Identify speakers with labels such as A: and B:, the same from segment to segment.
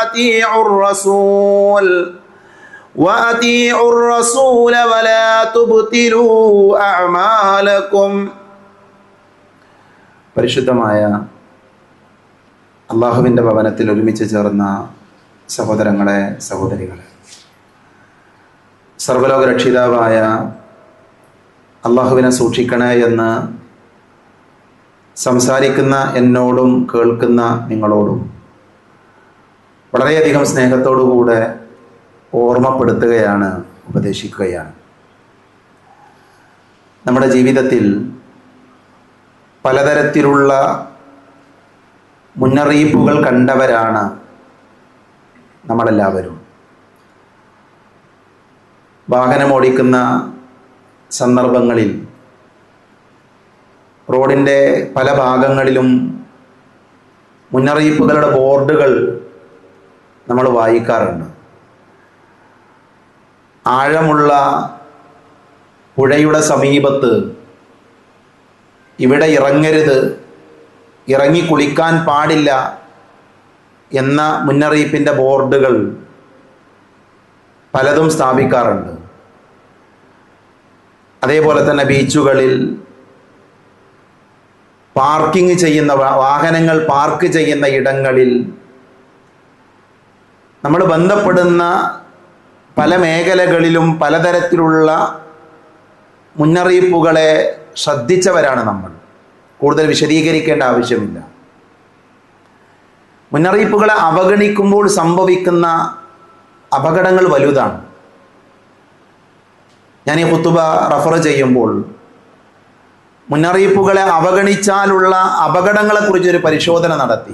A: وأطيعوا الرسول وأطيعوا الرسول ولا تبطلوا أعمالكم പരിശുദ്ധമായ അള്ളാഹുവിൻ്റെ ഭവനത്തിൽ ഒരുമിച്ച് ചേർന്ന സഹോദരങ്ങളെ സഹോദരികളെ സർവലോക രക്ഷിതാവായ അള്ളാഹുവിനെ സൂക്ഷിക്കണേ എന്ന് സംസാരിക്കുന്ന എന്നോടും കേൾക്കുന്ന നിങ്ങളോടും വളരെയധികം സ്നേഹത്തോടുകൂടെ ഓർമ്മപ്പെടുത്തുകയാണ് ഉപദേശിക്കുകയാണ് നമ്മുടെ ജീവിതത്തിൽ പലതരത്തിലുള്ള മുന്നറിയിപ്പുകൾ കണ്ടവരാണ് നമ്മളെല്ലാവരും വാഹനമോടിക്കുന്ന സന്ദർഭങ്ങളിൽ റോഡിൻ്റെ പല ഭാഗങ്ങളിലും മുന്നറിയിപ്പുകളുടെ ബോർഡുകൾ നമ്മൾ വായിക്കാറുണ്ട് ആഴമുള്ള പുഴയുടെ സമീപത്ത് ഇവിടെ ഇറങ്ങരുത് ഇറങ്ങി കുളിക്കാൻ പാടില്ല എന്ന മുന്നറിയിപ്പിൻ്റെ ബോർഡുകൾ പലതും സ്ഥാപിക്കാറുണ്ട് അതേപോലെ തന്നെ ബീച്ചുകളിൽ പാർക്കിംഗ് ചെയ്യുന്ന വാഹനങ്ങൾ പാർക്ക് ചെയ്യുന്ന ഇടങ്ങളിൽ നമ്മൾ ബന്ധപ്പെടുന്ന പല മേഖലകളിലും പലതരത്തിലുള്ള മുന്നറിയിപ്പുകളെ ശ്രദ്ധിച്ചവരാണ് നമ്മൾ കൂടുതൽ വിശദീകരിക്കേണ്ട ആവശ്യമില്ല മുന്നറിയിപ്പുകളെ അവഗണിക്കുമ്പോൾ സംഭവിക്കുന്ന അപകടങ്ങൾ വലുതാണ് ഞാൻ ഈ കുത്തുബ റഫർ ചെയ്യുമ്പോൾ മുന്നറിയിപ്പുകളെ അവഗണിച്ചാലുള്ള അപകടങ്ങളെക്കുറിച്ച് ഒരു പരിശോധന നടത്തി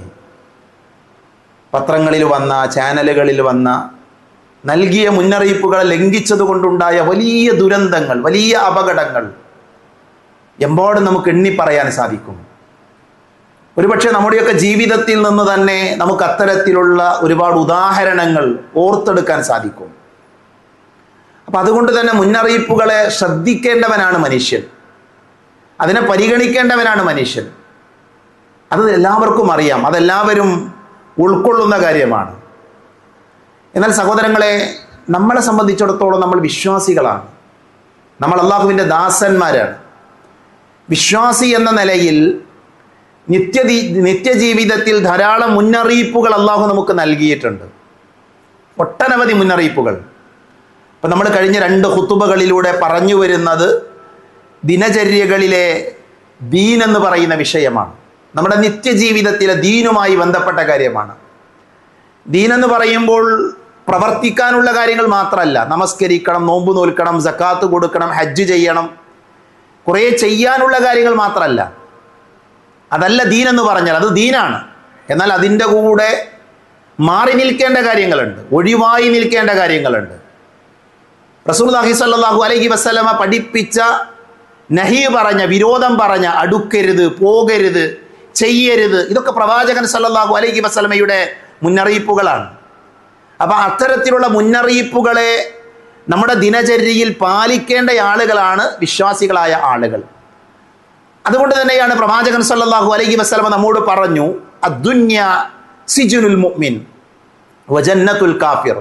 A: പത്രങ്ങളിൽ വന്ന ചാനലുകളിൽ വന്ന നൽകിയ മുന്നറിയിപ്പുകളെ ലംഘിച്ചത് കൊണ്ടുണ്ടായ വലിയ ദുരന്തങ്ങൾ വലിയ അപകടങ്ങൾ എമ്പാടും നമുക്ക് എണ്ണി പറയാൻ സാധിക്കും ഒരുപക്ഷെ നമ്മുടെയൊക്കെ ജീവിതത്തിൽ നിന്ന് തന്നെ നമുക്ക് അത്തരത്തിലുള്ള ഒരുപാട് ഉദാഹരണങ്ങൾ ഓർത്തെടുക്കാൻ സാധിക്കും അപ്പം അതുകൊണ്ട് തന്നെ മുന്നറിയിപ്പുകളെ ശ്രദ്ധിക്കേണ്ടവനാണ് മനുഷ്യൻ അതിനെ പരിഗണിക്കേണ്ടവനാണ് മനുഷ്യൻ അത് എല്ലാവർക്കും അറിയാം അതെല്ലാവരും ഉൾക്കൊള്ളുന്ന കാര്യമാണ് എന്നാൽ സഹോദരങ്ങളെ നമ്മളെ സംബന്ധിച്ചിടത്തോളം നമ്മൾ വിശ്വാസികളാണ് നമ്മൾ അള്ളാഹുവിൻ്റെ ദാസന്മാരാണ് വിശ്വാസി എന്ന നിലയിൽ നിത്യജീ നിത്യജീവിതത്തിൽ ധാരാളം മുന്നറിയിപ്പുകൾ അള്ളാഹു നമുക്ക് നൽകിയിട്ടുണ്ട് ഒട്ടനവധി മുന്നറിയിപ്പുകൾ ഇപ്പം നമ്മൾ കഴിഞ്ഞ രണ്ട് ഹുത്തുബകളിലൂടെ പറഞ്ഞു വരുന്നത് ദിനചര്യകളിലെ ദീൻ എന്ന് പറയുന്ന വിഷയമാണ് നമ്മുടെ നിത്യജീവിതത്തിലെ ദീനുമായി ബന്ധപ്പെട്ട കാര്യമാണ് ദീൻ എന്ന് പറയുമ്പോൾ പ്രവർത്തിക്കാനുള്ള കാര്യങ്ങൾ മാത്രമല്ല നമസ്കരിക്കണം നോമ്പ് നോൽക്കണം ജക്കാത്ത് കൊടുക്കണം ഹജ്ജ് ചെയ്യണം കുറേ ചെയ്യാനുള്ള കാര്യങ്ങൾ മാത്രമല്ല അതല്ല ദീൻ എന്ന് പറഞ്ഞാൽ അത് ദീനാണ് എന്നാൽ അതിൻ്റെ കൂടെ മാറി നിൽക്കേണ്ട കാര്യങ്ങളുണ്ട് ഒഴിവായി നിൽക്കേണ്ട കാര്യങ്ങളുണ്ട് റസൂൽഹി സല്ലാഹു അലൈഹി വസ്ലമ പഠിപ്പിച്ച നഹി പറഞ്ഞ വിരോധം പറഞ്ഞ അടുക്കരുത് പോകരുത് ചെയ്യരുത് ഇതൊക്കെ പ്രവാചകൻ സല്ലാഹു അലൈഹി വസ്ലമയുടെ മുന്നറിയിപ്പുകളാണ് അപ്പം അത്തരത്തിലുള്ള മുന്നറിയിപ്പുകളെ നമ്മുടെ ദിനചര്യയിൽ പാലിക്കേണ്ട ആളുകളാണ് വിശ്വാസികളായ ആളുകൾ അതുകൊണ്ട് തന്നെയാണ് പ്രവാചകൻ സല്ലാഹു അലൈഹി വസ്ലമ നമ്മോട് പറഞ്ഞു അദ്ദുന്യ സിജുനുൽ മുഅ്മിൻ വജന്നത്തുൽ കാഫിർ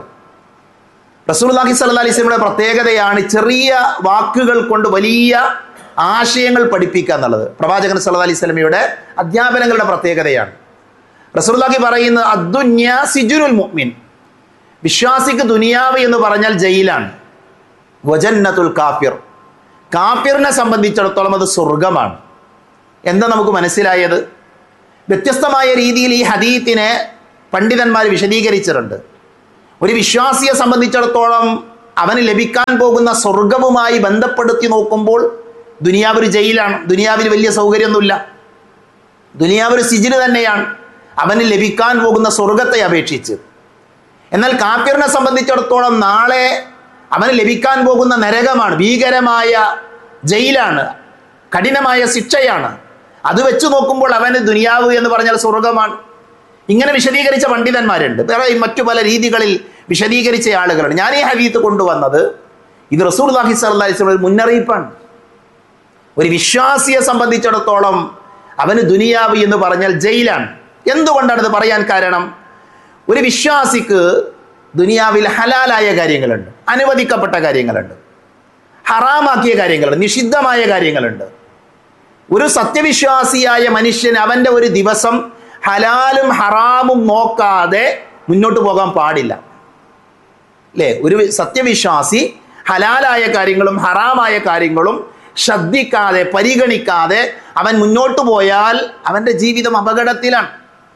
A: റസൂൽഹി സല്ല അലൈസ്ലമിയുടെ പ്രത്യേകതയാണ് ചെറിയ വാക്കുകൾ കൊണ്ട് വലിയ ആശയങ്ങൾ പഠിപ്പിക്കുക എന്നുള്ളത് പ്രവാചകൻ സല്ല അലൈഹി സ്വലമയുടെ അധ്യാപനങ്ങളുടെ പ്രത്യേകതയാണ് റസൂൽഹി പറയുന്നത് അദ്ദുന്യ സിജുനുൽ മുഅ്മിൻ വിശ്വാസിക്ക് ദുനിയാവ് എന്ന് പറഞ്ഞാൽ ജയിലാണ് വജന്നത്തുൽ കാഫിർ കാഫിറിനെ സംബന്ധിച്ചിടത്തോളം അത് സ്വർഗമാണ് എന്താ നമുക്ക് മനസ്സിലായത് വ്യത്യസ്തമായ രീതിയിൽ ഈ ഹദീത്തിനെ പണ്ഡിതന്മാർ വിശദീകരിച്ചിട്ടുണ്ട് ഒരു വിശ്വാസിയെ സംബന്ധിച്ചിടത്തോളം അവന് ലഭിക്കാൻ പോകുന്ന സ്വർഗവുമായി ബന്ധപ്പെടുത്തി നോക്കുമ്പോൾ ദുനിയാവ് ഒരു ജയിലാണ് ദുനിയാവിൽ വലിയ സൗകര്യമൊന്നുമില്ല ദുനിയാവ് ഒരു സിജിന് തന്നെയാണ് അവന് ലഭിക്കാൻ പോകുന്ന സ്വർഗത്തെ അപേക്ഷിച്ച് എന്നാൽ കാഫിറിനെ സംബന്ധിച്ചിടത്തോളം നാളെ അവന് ലഭിക്കാൻ പോകുന്ന നരകമാണ് ഭീകരമായ ജയിലാണ് കഠിനമായ ശിക്ഷയാണ് അത് വെച്ച് നോക്കുമ്പോൾ അവന് ദുനിയാവ് എന്ന് പറഞ്ഞാൽ സ്വർഗമാണ് ഇങ്ങനെ വിശദീകരിച്ച പണ്ഡിതന്മാരുണ്ട് വേറെ മറ്റു പല രീതികളിൽ വിശദീകരിച്ച ആളുകളുണ്ട് ഞാൻ ഈ ഹരീത്ത് കൊണ്ടുവന്നത് ഇത് റസൂൽ അലൈഹി സ്വലം ഒരു മുന്നറിയിപ്പാണ് ഒരു വിശ്വാസിയെ സംബന്ധിച്ചിടത്തോളം അവന് ദുനിയാവ് എന്ന് പറഞ്ഞാൽ ജയിലാണ് എന്തുകൊണ്ടാണ് ഇത് പറയാൻ കാരണം
B: ഒരു വിശ്വാസിക്ക് ദുനിയാവിൽ ഹലാലായ കാര്യങ്ങളുണ്ട് അനുവദിക്കപ്പെട്ട കാര്യങ്ങളുണ്ട് ഹറാമാക്കിയ കാര്യങ്ങളുണ്ട് നിഷിദ്ധമായ കാര്യങ്ങളുണ്ട് ഒരു സത്യവിശ്വാസിയായ മനുഷ്യൻ അവൻ്റെ ഒരു ദിവസം ഹലാലും ഹറാമും നോക്കാതെ മുന്നോട്ട് പോകാൻ പാടില്ല അല്ലേ ഒരു സത്യവിശ്വാസി ഹലാലായ കാര്യങ്ങളും ഹറാമായ കാര്യങ്ങളും ശ്രദ്ധിക്കാതെ പരിഗണിക്കാതെ അവൻ മുന്നോട്ട് പോയാൽ അവൻ്റെ ജീവിതം അപകടത്തിലാണ്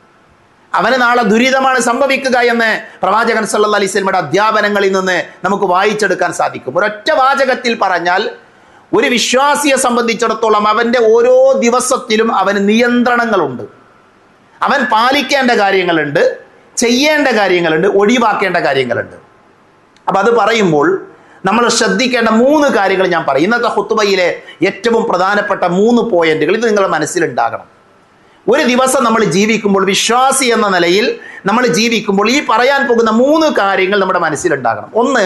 B: അവന് നാളെ ദുരിതമാണ് സംഭവിക്കുക എന്ന് പ്രവാചകൻ സല്ല അലൈഹി സ്വലമയുടെ അധ്യാപനങ്ങളിൽ നിന്ന് നമുക്ക് വായിച്ചെടുക്കാൻ സാധിക്കും ഒരൊറ്റ വാചകത്തിൽ പറഞ്ഞാൽ ഒരു വിശ്വാസിയെ സംബന്ധിച്ചിടത്തോളം അവൻ്റെ ഓരോ ദിവസത്തിലും അവന് നിയന്ത്രണങ്ങളുണ്ട് അവൻ പാലിക്കേണ്ട കാര്യങ്ങളുണ്ട് ചെയ്യേണ്ട കാര്യങ്ങളുണ്ട് ഒഴിവാക്കേണ്ട കാര്യങ്ങളുണ്ട് അപ്പം അത് പറയുമ്പോൾ നമ്മൾ ശ്രദ്ധിക്കേണ്ട മൂന്ന് കാര്യങ്ങൾ ഞാൻ പറയും ഇന്നത്തെ ഹുത്തുബയിലെ ഏറ്റവും പ്രധാനപ്പെട്ട മൂന്ന് പോയിന്റുകൾ ഇത് നിങ്ങളുടെ മനസ്സിലുണ്ടാകണം ഒരു ദിവസം നമ്മൾ ജീവിക്കുമ്പോൾ വിശ്വാസി എന്ന നിലയിൽ നമ്മൾ ജീവിക്കുമ്പോൾ ഈ പറയാൻ പോകുന്ന മൂന്ന് കാര്യങ്ങൾ നമ്മുടെ മനസ്സിലുണ്ടാകണം ഒന്ന്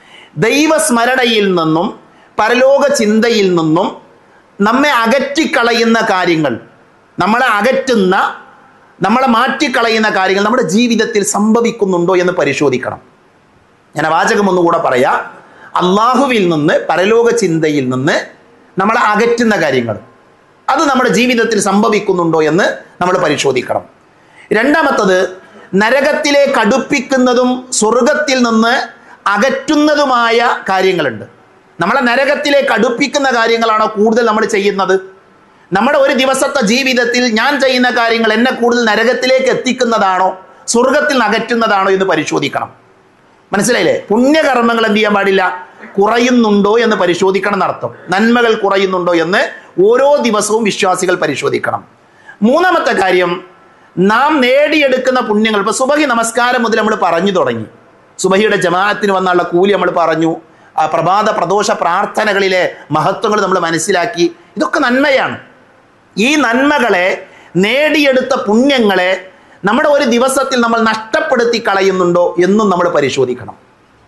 B: ദൈവസ്മരണയിൽ നിന്നും പരലോക ചിന്തയിൽ നിന്നും നമ്മെ അകറ്റിക്കളയുന്ന കാര്യങ്ങൾ നമ്മളെ അകറ്റുന്ന നമ്മളെ മാറ്റിക്കളയുന്ന കാര്യങ്ങൾ നമ്മുടെ ജീവിതത്തിൽ സംഭവിക്കുന്നുണ്ടോ എന്ന് പരിശോധിക്കണം ഞാൻ ആ വാചകം ഒന്നുകൂടെ പറയാം അള്ളാഹുവിൽ നിന്ന് പരലോക ചിന്തയിൽ നിന്ന് നമ്മളെ അകറ്റുന്ന കാര്യങ്ങൾ അത് നമ്മുടെ ജീവിതത്തിൽ സംഭവിക്കുന്നുണ്ടോ എന്ന് നമ്മൾ പരിശോധിക്കണം രണ്ടാമത്തത് നരകത്തിലെ കടുപ്പിക്കുന്നതും സ്വർഗത്തിൽ നിന്ന് അകറ്റുന്നതുമായ കാര്യങ്ങളുണ്ട് നമ്മളെ നരകത്തിലേക്ക് അടുപ്പിക്കുന്ന കാര്യങ്ങളാണോ കൂടുതൽ നമ്മൾ ചെയ്യുന്നത് നമ്മുടെ ഒരു ദിവസത്തെ ജീവിതത്തിൽ ഞാൻ ചെയ്യുന്ന കാര്യങ്ങൾ എന്നെ കൂടുതൽ നരകത്തിലേക്ക് എത്തിക്കുന്നതാണോ സ്വർഗത്തിൽ നിന്ന് അകറ്റുന്നതാണോ എന്ന് പരിശോധിക്കണം മനസ്സിലായില്ലേ പുണ്യകർമ്മങ്ങൾ എന്ത് ചെയ്യാൻ പാടില്ല കുറയുന്നുണ്ടോ എന്ന് പരിശോധിക്കണം എന്നർത്ഥം നന്മകൾ കുറയുന്നുണ്ടോ എന്ന് ഓരോ ദിവസവും വിശ്വാസികൾ പരിശോധിക്കണം മൂന്നാമത്തെ കാര്യം നാം നേടിയെടുക്കുന്ന പുണ്യങ്ങൾ ഇപ്പൊ സുബഹി നമസ്കാരം മുതൽ നമ്മൾ പറഞ്ഞു തുടങ്ങി സുബഹിയുടെ ജമാഅത്തിന് വന്നുള്ള കൂലി നമ്മൾ പറഞ്ഞു ആ പ്രഭാത പ്രദോഷ പ്രാർത്ഥനകളിലെ മഹത്വങ്ങൾ നമ്മൾ മനസ്സിലാക്കി ഇതൊക്കെ നന്മയാണ് ഈ നന്മകളെ നേടിയെടുത്ത പുണ്യങ്ങളെ നമ്മുടെ ഒരു ദിവസത്തിൽ നമ്മൾ നഷ്ടപ്പെടുത്തി കളയുന്നുണ്ടോ എന്നും നമ്മൾ പരിശോധിക്കണം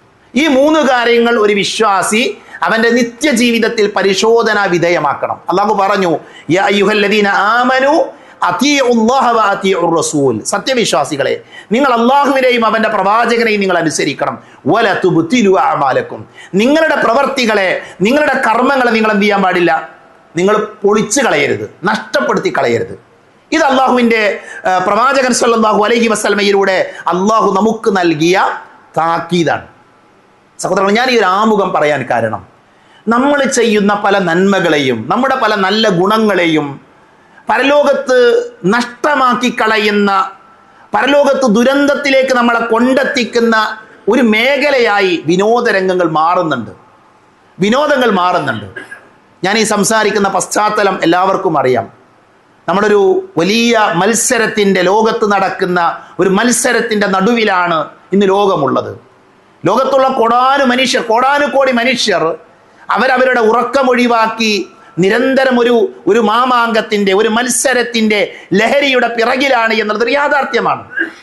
B: ഈ മൂന്ന് കാര്യങ്ങൾ ഒരു വിശ്വാസി അവന്റെ നിത്യജീവിതത്തിൽ പരിശോധന വിധേയമാക്കണം അള്ളാഹു പറഞ്ഞു യാ അയ്യുഹല്ലദീന ആമനു അത്തിയുല്ലാഹ വ അത്തിയുർ റസൂൽ സത്യവിശ്വാസികളെ നിങ്ങൾ അള്ളാഹുവിനെയും അവന്റെ പ്രവാചകനെയും നിങ്ങൾ അനുസരിക്കണം വല തുബ്തിലു അഅമാലക്കും നിങ്ങളുടെ പ്രവർത്തികളെ നിങ്ങളുടെ കർമ്മങ്ങളെ നിങ്ങൾ എന്ത് ചെയ്യാൻ പാടില്ല നിങ്ങൾ പൊളിച്ചു കളയരുത് നഷ്ടപ്പെടുത്തി കളയരുത് ഇത് അള്ളാഹുവിൻ്റെ പ്രവാചകൻ സല്ലല്ലാഹു അലൈഹി വസല്ലമയിലൂടെ അള്ളാഹു നമുക്ക് നൽകിയ താക്കീതാണ് സഹോദരങ്ങൾ ഞാൻ ഈ ഒരു ആമുഖം പറയാൻ കാരണം നമ്മൾ ചെയ്യുന്ന പല നന്മകളെയും നമ്മുടെ പല നല്ല ഗുണങ്ങളെയും പരലോകത്ത് നഷ്ടമാക്കി കളയുന്ന പരലോകത്ത് ദുരന്തത്തിലേക്ക് നമ്മളെ കൊണ്ടെത്തിക്കുന്ന ഒരു മേഖലയായി വിനോദരംഗങ്ങൾ മാറുന്നുണ്ട് വിനോദങ്ങൾ മാറുന്നുണ്ട് ഞാൻ ഈ സംസാരിക്കുന്ന പശ്ചാത്തലം എല്ലാവർക്കും അറിയാം നമ്മുടെ ഒരു വലിയ മത്സരത്തിൻ്റെ ലോകത്ത് നടക്കുന്ന ഒരു മത്സരത്തിൻ്റെ നടുവിലാണ് ഇന്ന് ലോകമുള്ളത് ലോകത്തുള്ള കോടാനു മനുഷ്യർ കോടാനുകോടി മനുഷ്യർ അവരവരുടെ ഉറക്കമൊഴിവാക്കി നിരന്തരം ഒരു ഒരു മാമാങ്കത്തിൻ്റെ ഒരു മത്സരത്തിൻ്റെ ലഹരിയുടെ പിറകിലാണ് എന്നുള്ളത് യാഥാർത്ഥ്യമാണ്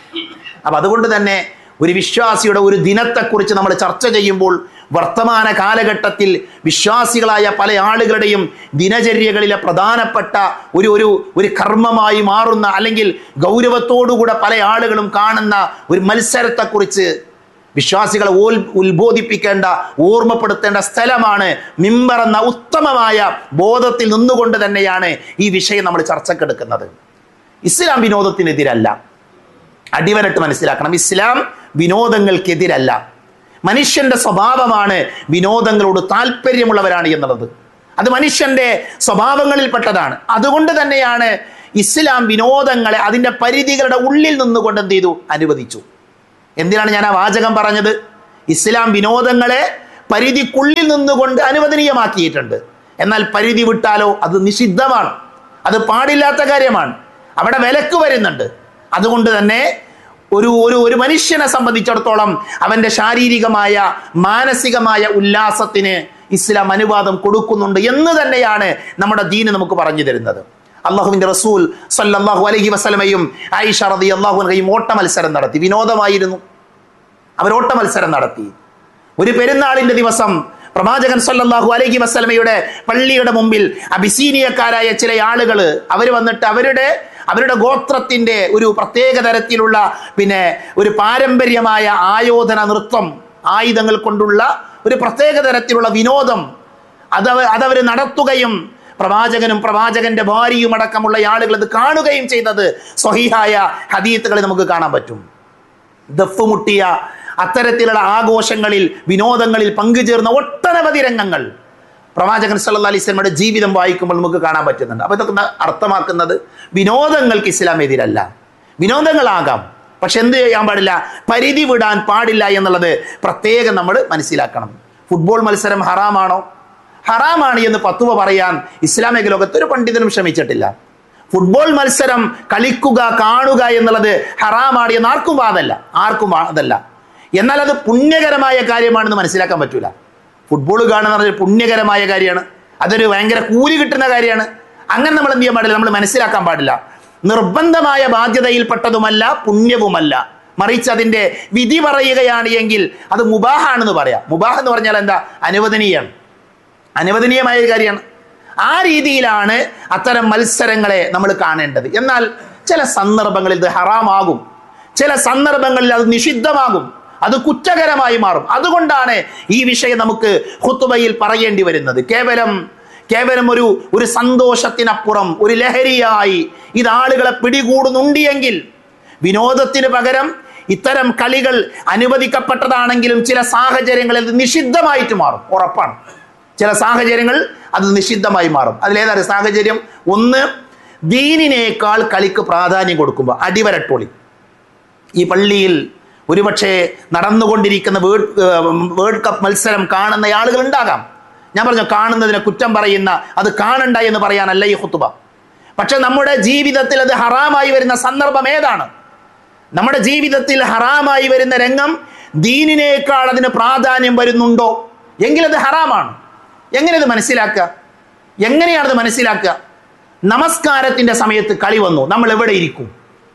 B: അപ്പം അതുകൊണ്ട് തന്നെ ഒരു വിശ്വാസിയുടെ ഒരു ദിനത്തെക്കുറിച്ച് നമ്മൾ ചർച്ച ചെയ്യുമ്പോൾ വർത്തമാന കാലഘട്ടത്തിൽ വിശ്വാസികളായ പല ആളുകളുടെയും ദിനചര്യകളിലെ പ്രധാനപ്പെട്ട ഒരു ഒരു ഒരു കർമ്മമായി മാറുന്ന അല്ലെങ്കിൽ ഗൗരവത്തോടുകൂടെ പല ആളുകളും കാണുന്ന ഒരു മത്സരത്തെക്കുറിച്ച് വിശ്വാസികളെ ഓൽ ഉത്ബോധിപ്പിക്കേണ്ട ഓർമ്മപ്പെടുത്തേണ്ട സ്ഥലമാണ് മിമ്പർ എന്ന ഉത്തമമായ ബോധത്തിൽ നിന്നുകൊണ്ട് തന്നെയാണ് ഈ വിഷയം നമ്മൾ ചർച്ചക്കെടുക്കുന്നത് ഇസ്ലാം വിനോദത്തിനെതിരല്ല അടിവരട്ട് മനസ്സിലാക്കണം ഇസ്ലാം വിനോദങ്ങൾക്കെതിരല്ല മനുഷ്യന്റെ സ്വഭാവമാണ് വിനോദങ്ങളോട് താല്പര്യമുള്ളവരാണ് എന്നുള്ളത് അത് മനുഷ്യന്റെ സ്വഭാവങ്ങളിൽപ്പെട്ടതാണ് അതുകൊണ്ട് തന്നെയാണ് ഇസ്ലാം വിനോദങ്ങളെ അതിൻ്റെ പരിധികളുടെ ഉള്ളിൽ നിന്നുകൊണ്ട് എന്ത് ചെയ്തു അനുവദിച്ചു എന്തിനാണ് ഞാൻ ആ വാചകം പറഞ്ഞത് ഇസ്ലാം വിനോദങ്ങളെ പരിധിക്കുള്ളിൽ നിന്നുകൊണ്ട് അനുവദനീയമാക്കിയിട്ടുണ്ട് എന്നാൽ പരിധി വിട്ടാലോ അത് നിഷിദ്ധമാണ് അത് പാടില്ലാത്ത കാര്യമാണ് അവിടെ വിലക്ക് വരുന്നുണ്ട് അതുകൊണ്ട് തന്നെ ഒരു ഒരു ഒരു മനുഷ്യനെ സംബന്ധിച്ചിടത്തോളം അവൻ്റെ ശാരീരികമായ മാനസികമായ ഉല്ലാസത്തിന് ഇസ്ലാം അനുവാദം കൊടുക്കുന്നുണ്ട് എന്ന് തന്നെയാണ് നമ്മുടെ ദീന് നമുക്ക് പറഞ്ഞു തരുന്നത് അള്ളാഹുവിൻ്റെ റസൂൽ സല്ലല്ലാഹു അലൈഹി വസല്ലമയും ആയിഷ റതി അള്ളാഹുനയും ഓട്ട മത്സരം നടത്തി വിനോദമായിരുന്നു അവർ ഓട്ട മത്സരം നടത്തി ഒരു പെരുന്നാളിൻ്റെ ദിവസം പ്രവാചകൻ സല്ലല്ലാഹു അലൈഹി വസല്ലമയുടെ പള്ളിയുടെ മുമ്പിൽ അബിസീനിയക്കാരായ ചില ആളുകൾ അവർ വന്നിട്ട് അവരുടെ അവരുടെ ഗോത്രത്തിന്റെ ഒരു പ്രത്യേക തരത്തിലുള്ള പിന്നെ ഒരു പാരമ്പര്യമായ ആയോധന നൃത്തം ആയുധങ്ങൾ കൊണ്ടുള്ള ഒരു പ്രത്യേക തരത്തിലുള്ള വിനോദം അതവ അതവർ നടത്തുകയും പ്രവാചകനും പ്രവാചകന്റെ ഭാര്യയും അടക്കമുള്ള ആളുകൾ ഇത് കാണുകയും ചെയ്തത് സ്വഹീഹായ ഹദീത്തുകളിൽ നമുക്ക് കാണാൻ പറ്റും ദഫ് മുട്ടിയ അത്തരത്തിലുള്ള ആഘോഷങ്ങളിൽ വിനോദങ്ങളിൽ പങ്കുചേർന്ന ഒട്ടനവധി രംഗങ്ങൾ പ്രവാചകൻ സല്ലല്ലാഹു അലൈഹി വസല്ലമയുടെ ജീവിതം വായിക്കുമ്പോൾ നമുക്ക് കാണാൻ പറ്റുന്നുണ്ട് അപ്പോൾ ഇതൊക്കെ ന- അർത്ഥമാക്കുന്നത് വിനോദങ്ങൾക്ക് ഇസ്ലാം എതിരല്ല വിനോദങ്ങളാകാം പക്ഷെ എന്ത് ചെയ്യാൻ പാടില്ല പരിധി വിടാൻ പാടില്ല എന്നുള്ളത് പ്രത്യേകം നമ്മൾ മനസ്സിലാക്കണം ഫുട്ബോൾ മത്സരം ഹറാമാണോ ഹറാമാണ് എന്ന് പത്തുവ പറയാൻ ഇസ്ലാമിക ലോകത്ത് ഒരു പണ്ഡിതനും ശ്രമിച്ചിട്ടില്ല ഫുട്ബോൾ മത്സരം കളിക്കുക കാണുക എന്നുള്ളത് ഹറാമാണ് എന്ന് ആർക്കും വാദമല്ല ആർക്കും വാദമല്ല എന്നാൽ അത് പുണ്യകരമായ കാര്യമാണെന്ന് മനസ്സിലാക്കാൻ പറ്റൂല ഫുട്ബോൾ കാണുന്ന പറഞ്ഞാൽ പുണ്യകരമായ കാര്യമാണ് അതൊരു ഭയങ്കര കൂലി കിട്ടുന്ന കാര്യമാണ് അങ്ങനെ നമ്മൾ എന്ത് ചെയ്യാൻ പാടില്ല നമ്മൾ മനസ്സിലാക്കാൻ പാടില്ല നിർബന്ധമായ ബാധ്യതയിൽപ്പെട്ടതുമല്ല പുണ്യവുമല്ല മറിച്ച് അതിന്റെ വിധി പറയുകയാണ് എങ്കിൽ അത് മുബാഹാണെന്ന് പറയാം മുബാഹ് എന്ന് പറഞ്ഞാൽ എന്താ അനുവദനീയാണ് അനുവദനീയമായ ഒരു കാര്യമാണ് ആ രീതിയിലാണ് അത്തരം മത്സരങ്ങളെ നമ്മൾ കാണേണ്ടത് എന്നാൽ ചില സന്ദർഭങ്ങളിൽ ഇത് ഹറാമാകും ചില സന്ദർഭങ്ങളിൽ അത് നിഷിദ്ധമാകും അത് കുറ്റകരമായി മാറും അതുകൊണ്ടാണ് ഈ വിഷയം നമുക്ക് ഹുത്തുബയിൽ പറയേണ്ടി വരുന്നത് കേവലം കേവലം ഒരു ഒരു സന്തോഷത്തിനപ്പുറം ഒരു ലഹരിയായി ഇത് ആളുകളെ പിടികൂടുന്നുണ്ട് എങ്കിൽ വിനോദത്തിന് പകരം ഇത്തരം കളികൾ അനുവദിക്കപ്പെട്ടതാണെങ്കിലും ചില സാഹചര്യങ്ങളിൽ ഇത് നിഷിദ്ധമായിട്ട് മാറും ഉറപ്പാണ് ചില സാഹചര്യങ്ങൾ അത് നിഷിദ്ധമായി മാറും അതിലേതാണ് സാഹചര്യം ഒന്ന് ദീനിനേക്കാൾ കളിക്ക് പ്രാധാന്യം കൊടുക്കുമ്പോൾ അടിവരട്ടൊളി ഈ പള്ളിയിൽ ഒരുപക്ഷെ നടന്നുകൊണ്ടിരിക്കുന്ന വേൾഡ് വേൾഡ് കപ്പ് മത്സരം കാണുന്ന ആളുകൾ ഉണ്ടാകാം ഞാൻ പറഞ്ഞു കാണുന്നതിനെ കുറ്റം പറയുന്ന അത് കാണണ്ട എന്ന് പറയാനല്ല ഈ ഹുത്തുബ പക്ഷെ നമ്മുടെ ജീവിതത്തിൽ അത് ഹറാമായി വരുന്ന സന്ദർഭം ഏതാണ് നമ്മുടെ ജീവിതത്തിൽ ഹറാമായി വരുന്ന രംഗം ദീനിനേക്കാൾ അതിന് പ്രാധാന്യം വരുന്നുണ്ടോ എങ്കിൽ അത് ഹറാമാണ് എങ്ങനെ ഇത് മനസ്സിലാക്കുക എങ്ങനെയാണ് അത് മനസ്സിലാക്കുക നമസ്കാരത്തിന്റെ സമയത്ത് കളി വന്നു നമ്മൾ എവിടെ ഇരിക്കും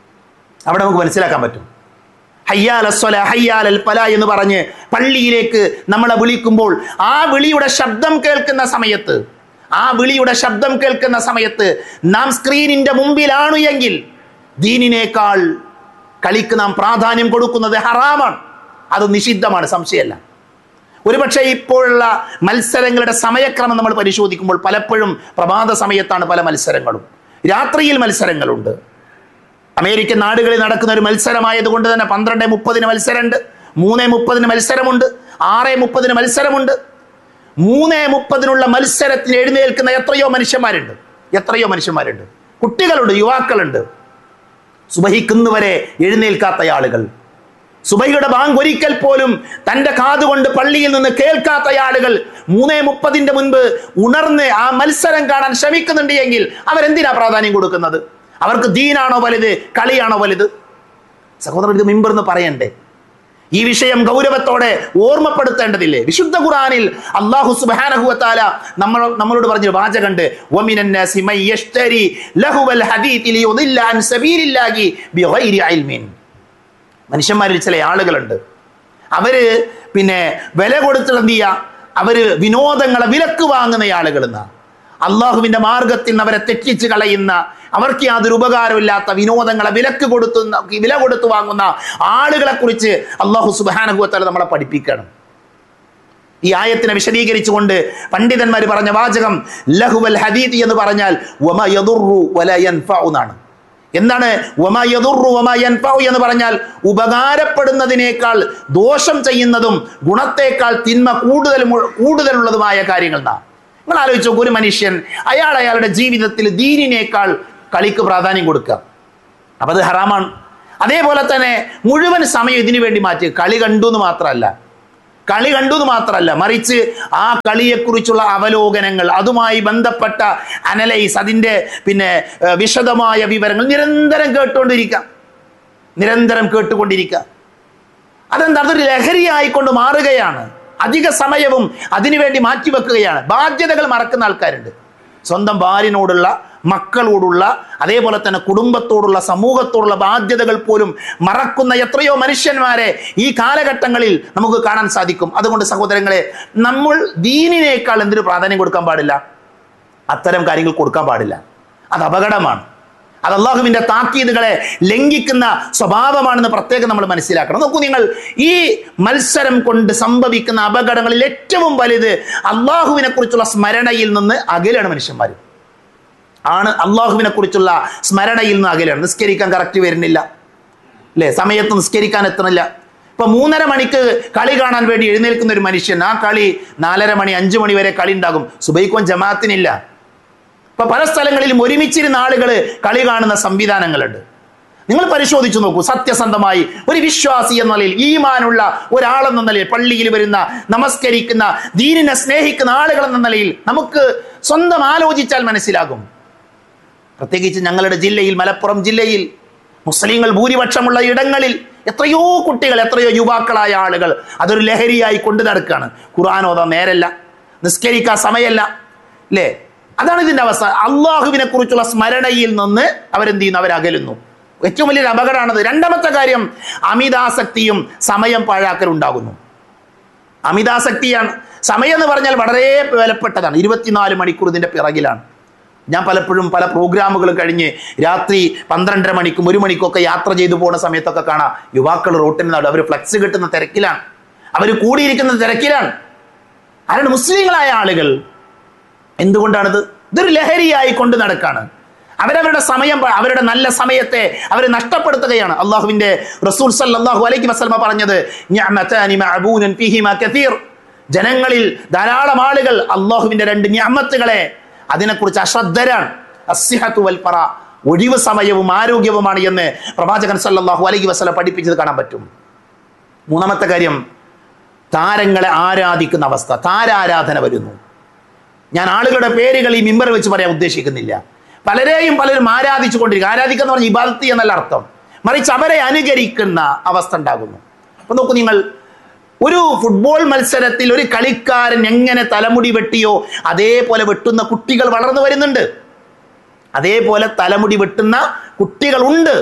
B: അവിടെ നമുക്ക് മനസ്സിലാക്കാൻ പറ്റും ഹയ്യാൽ അസ്വല ഹയ്യാൽ അൽ പല എന്ന് പറഞ്ഞ് പള്ളിയിലേക്ക് നമ്മളെ വിളിക്കുമ്പോൾ ആ വിളിയുടെ ശബ്ദം കേൾക്കുന്ന സമയത്ത് ആ വിളിയുടെ ശബ്ദം കേൾക്കുന്ന സമയത്ത് നാം സ്ക്രീനിന്റെ മുമ്പിലാണ് എങ്കിൽ ദീനിനേക്കാൾ കളിക്ക് നാം പ്രാധാന്യം കൊടുക്കുന്നത് ഹറാമാണ് അത് നിഷിദ്ധമാണ് സംശയമല്ല ഒരുപക്ഷെ ഇപ്പോഴുള്ള മത്സരങ്ങളുടെ സമയക്രമം നമ്മൾ പരിശോധിക്കുമ്പോൾ പലപ്പോഴും പ്രഭാത സമയത്താണ് പല മത്സരങ്ങളും രാത്രിയിൽ മത്സരങ്ങളുണ്ട് അമേരിക്കൻ നാടുകളിൽ നടക്കുന്ന ഒരു മത്സരമായതുകൊണ്ട് തന്നെ പന്ത്രണ്ട് മുപ്പതിന് മത്സരമുണ്ട് മൂന്ന് മുപ്പതിന് മത്സരമുണ്ട് ആറ് മുപ്പതിന് മത്സരമുണ്ട് മൂന്ന് മുപ്പതിനുള്ള മത്സരത്തിന് എഴുന്നേൽക്കുന്ന എത്രയോ മനുഷ്യന്മാരുണ്ട് എത്രയോ മനുഷ്യന്മാരുണ്ട് കുട്ടികളുണ്ട് യുവാക്കളുണ്ട് സുബഹിക്കുന്നവരെ എഴുന്നേൽക്കാത്ത ആളുകൾ സുബഹിയുടെ ബാങ്ക് ഒരിക്കൽ പോലും തന്റെ കാതുകൊണ്ട് പള്ളിയിൽ നിന്ന് കേൾക്കാത്ത ആളുകൾ മൂന്നേ മുപ്പതിന്റെ മുൻപ് ഉണർന്ന് ആ മത്സരം കാണാൻ ശ്രമിക്കുന്നുണ്ട് എങ്കിൽ അവരെന്തിനാ പ്രാധാന്യം കൊടുക്കുന്നത് അവർക്ക് ദീനാണോ വലുത് കളിയാണോ വലുത് സഹോദരൻ ഇത് മിമ്പർന്ന് പറയണ്ടേ ഈ വിഷയം ഗൗരവത്തോടെ ഓർമ്മപ്പെടുത്തേണ്ടതില്ലേ വിശുദ്ധ ഖുറാനിൽ അള്ളാഹു സുബാനഹുവത്താല നമ്മൾ നമ്മളോട് പറഞ്ഞ വാചകണ്ട് "വമിനന്നാസി മൻ യശ്തരി ലഹുവൽ ഹദീഥി ലിയുദില്ല അൻ സബീലില്ലാഹി ബിഗൈരി ഇൽമിൻ." മനുഷ്യന്മാരിൽ ചില ആളുകളുണ്ട് അവര് പിന്നെ വില കൊടുത്തിട്ട് എന്ത് ചെയ്യുക അവര് വിനോദങ്ങളെ വിലക്ക് വാങ്ങുന്ന ആളുകൾ എന്നാ അള്ളാഹുവിന്റെ മാർഗത്തിൽ നിന്ന് അവരെ തെറ്റിച്ച് കളയുന്ന അവർക്ക് യാതൊരു ഉപകാരമില്ലാത്ത വിനോദങ്ങളെ വിലക്ക് കൊടുത്തുന്ന വില കൊടുത്തു വാങ്ങുന്ന ആളുകളെ കുറിച്ച് അള്ളാഹു സുബാനുഭവത്താൽ നമ്മളെ പഠിപ്പിക്കണം ഈ ആയത്തിനെ വിശദീകരിച്ചുകൊണ്ട് പണ്ഡിതന്മാർ പറഞ്ഞ വാചകം ലഹുവൽ ഹദീദ് എന്ന് പറഞ്ഞാൽ വമ യദുറു വല യൻഫഉ എന്നാണ് എന്താണ് വമ യദുറു വമ യൻഫഉ എന്ന് പറഞ്ഞാൽ ഉപകാരപ്പെടുന്നതിനേക്കാൾ ദോഷം ചെയ്യുന്നതും ഗുണത്തേക്കാൾ തിന്മ കൂടുതൽ മു- കൂടുതലുള്ളതുമായ കാര്യങ്ങൾ എന്നാ നിങ്ങൾ ആലോചിച്ച് നോക്കൂ ഒരു മനുഷ്യൻ അയാൾ അയാളുടെ ജീവിതത്തിൽ ദീനിനേക്കാൾ കളിക്ക് പ്രാധാന്യം കൊടുക്കുക അപ്പൊ അത് ഹറാമാണ് അതേപോലെ തന്നെ മുഴുവൻ സമയം ഇതിനു വേണ്ടി മാറ്റി കളി കണ്ടു എന്ന് മാത്രമല്ല കളി കണ്ടു എന്ന് മാത്രമല്ല മറിച്ച് ആ കളിയെക്കുറിച്ചുള്ള അവലോകനങ്ങൾ അതുമായി ബന്ധപ്പെട്ട അനലൈസ് അതിൻ്റെ പിന്നെ ഏഹ്, വിശദമായ വിവരങ്ങൾ നിരന്തരം കേട്ടുകൊണ്ടിരിക്കാം നിരന്തരം കേട്ടുകൊണ്ടിരിക്കുക അതെന്താ അതൊരു ലഹരിയായിക്കൊണ്ട് മാറുകയാണ് അധിക സമയവും അതിനുവേണ്ടി മാറ്റിവെക്കുകയാണ് ബാധ്യതകൾ മറക്കുന്ന ആൾക്കാരുണ്ട് സ്വന്തം ഭാര്യനോടുള്ള മക്കളോടുള്ള അതേപോലെ തന്നെ കുടുംബത്തോടുള്ള സമൂഹത്തോടുള്ള ബാധ്യതകൾ പോലും മറക്കുന്ന എത്രയോ മനുഷ്യന്മാരെ ഈ കാലഘട്ടങ്ങളിൽ നമുക്ക് കാണാൻ സാധിക്കും അതുകൊണ്ട് സഹോദരങ്ങളെ നമ്മൾ ദീനിനേക്കാൾ എന്തിനു പ്രാധാന്യം കൊടുക്കാൻ പാടില്ല അത്തരം കാര്യങ്ങൾ കൊടുക്കാൻ പാടില്ല അത് അപകടമാണ് അത് അള്ളാഹുവിന്റെ താക്കീതുകളെ ലംഘിക്കുന്ന സ്വഭാവമാണെന്ന് പ്രത്യേകം നമ്മൾ മനസ്സിലാക്കണം നോക്കൂ നിങ്ങൾ ഈ മത്സരം കൊണ്ട് സംഭവിക്കുന്ന അപകടങ്ങളിൽ ഏറ്റവും വലുത് അള്ളാഹുവിനെ കുറിച്ചുള്ള സ്മരണയിൽ നിന്ന് അകലാണ് മനുഷ്യന്മാർ ആണ് അള്ളാഹുവിനെ കുറിച്ചുള്ള സ്മരണയിൽ നിന്ന് അകലാണ് നിസ്കരിക്കാൻ കറക്റ്റ് വരുന്നില്ല അല്ലേ സമയത്ത് നിസ്കരിക്കാൻ എത്തുന്നില്ല ഇപ്പൊ മൂന്നര മണിക്ക് കളി കാണാൻ വേണ്ടി എഴുന്നേൽക്കുന്ന ഒരു മനുഷ്യൻ ആ കളി നാലര മണി അഞ്ചു മണി വരെ കളി ഉണ്ടാകും സുബൈക്കോൻ ജമാഅത്തിനില്ല ഇപ്പൊ പല സ്ഥലങ്ങളിലും ഒരുമിച്ചിരുന്ന ആളുകൾ കളി കാണുന്ന സംവിധാനങ്ങളുണ്ട് നിങ്ങൾ പരിശോധിച്ചു നോക്കൂ സത്യസന്ധമായി ഒരു വിശ്വാസി എന്ന നിലയിൽ ഈമാനുള്ള ഒരാളെന്ന നിലയിൽ പള്ളിയിൽ വരുന്ന നമസ്കരിക്കുന്ന ദീനിനെ സ്നേഹിക്കുന്ന ആളുകൾ എന്ന നിലയിൽ നമുക്ക് സ്വന്തം ആലോചിച്ചാൽ മനസ്സിലാകും പ്രത്യേകിച്ച് ഞങ്ങളുടെ ജില്ലയിൽ മലപ്പുറം ജില്ലയിൽ മുസ്ലിങ്ങൾ ഭൂരിപക്ഷമുള്ള ഇടങ്ങളിൽ എത്രയോ കുട്ടികൾ എത്രയോ യുവാക്കളായ ആളുകൾ അതൊരു ലഹരിയായി കൊണ്ടു നടക്കുകയാണ് ഖുർആൻ ഓതാൻ നേരല്ല നിസ്കരിക്കാൻ സമയമല്ല അല്ലേ അതാണ് ഇതിന്റെ അവസ്ഥ അള്ളാഹുവിനെ കുറിച്ചുള്ള സ്മരണയിൽ നിന്ന് അവരെന്ത് ചെയ്യുന്നു അവരകലുന്നു ഏറ്റവും വലിയൊരു അപകടമാണത് രണ്ടാമത്തെ കാര്യം അമിതാസക്തിയും സമയം പാഴാക്കലുണ്ടാകുന്നു അമിതാസക്തിയാണ് സമയം എന്ന് പറഞ്ഞാൽ വളരെ വിലപ്പെട്ടതാണ് ഇരുപത്തിനാല് മണിക്കൂർ ഇതിന്റെ പിറകിലാണ് ഞാൻ പലപ്പോഴും പല പ്രോഗ്രാമുകൾ കഴിഞ്ഞ് രാത്രി പന്ത്രണ്ടര മണിക്കും ഒരു മണിക്കൊക്കെ യാത്ര ചെയ്തു പോകുന്ന സമയത്തൊക്കെ കാണാം യുവാക്കൾ റോട്ടിൽ നിന്നാണ് അവർ ഫ്ലക്സ് കിട്ടുന്ന തിരക്കിലാണ് അവർ കൂടിയിരിക്കുന്ന തിരക്കിലാണ് ആരാണ് മുസ്ലിങ്ങളായ ആളുകൾ എന്തുകൊണ്ടാണിത് ഇതൊരു ലഹരിയായി കൊണ്ട് നടക്കാണ് അവരവരുടെ സമയം പ- അവരുടെ നല്ല സമയത്തെ അവർ നഷ്ടപ്പെടുത്തുകയാണ് അള്ളാഹുവിന്റെ റസൂൽ സല്ലല്ലാഹു അലൈഹി വസല്ലമ പറഞ്ഞത് "നിഅമതാനി മഅബൂനൻ ഫീഹിമാ കസീർ." ജനങ്ങളിൽ ധാരാളം ആളുകൾ അള്ളാഹുവിന്റെ രണ്ട് ഞാമത്തുകളെ അതിനെക്കുറിച്ച് അശ്രദ്ധരാണ് അസ്സിഹത്തു വൽ ഫറ. ഒഴിവ് സമയവും ആരോഗ്യവുമാണ് എന്ന് പ്രവാചകൻ സല്ലല്ലാഹു അലൈഹി വസല്ലം പഠിപ്പിച്ചത് കാണാൻ പറ്റും മൂന്നാമത്തെ കാര്യം താരങ്ങളെ ആരാധിക്കുന്ന അവസ്ഥ താരാരാധന വരുന്നു ഞാൻ ആളുകളുടെ പേരുകൾ ഈ മിമ്പർ വെച്ച് പറയാൻ ഉദ്ദേശിക്കുന്നില്ല പലരെയും പലരും ആരാധിച്ചു കൊണ്ടിരിക്കുക ആരാധിക്കുക എന്ന് പറഞ്ഞാൽ ഇബാദത്തി എന്നല്ല അർത്ഥം മറിച്ച് അവരെ അനുകരിക്കുന്ന അവസ്ഥ ഉണ്ടാകുന്നു അപ്പൊ നോക്കൂ നിങ്ങൾ ഒരു ഫുട്ബോൾ മത്സരത്തിൽ ഒരു കളിക്കാരൻ എങ്ങനെ തലമുടി വെട്ടിയോ അതേപോലെ വെട്ടുന്ന കുട്ടികൾ വളർന്നു വരുന്നുണ്ട് അതേപോലെ തലമുടി വെട്ടുന്ന കുട്ടികളുണ്ട്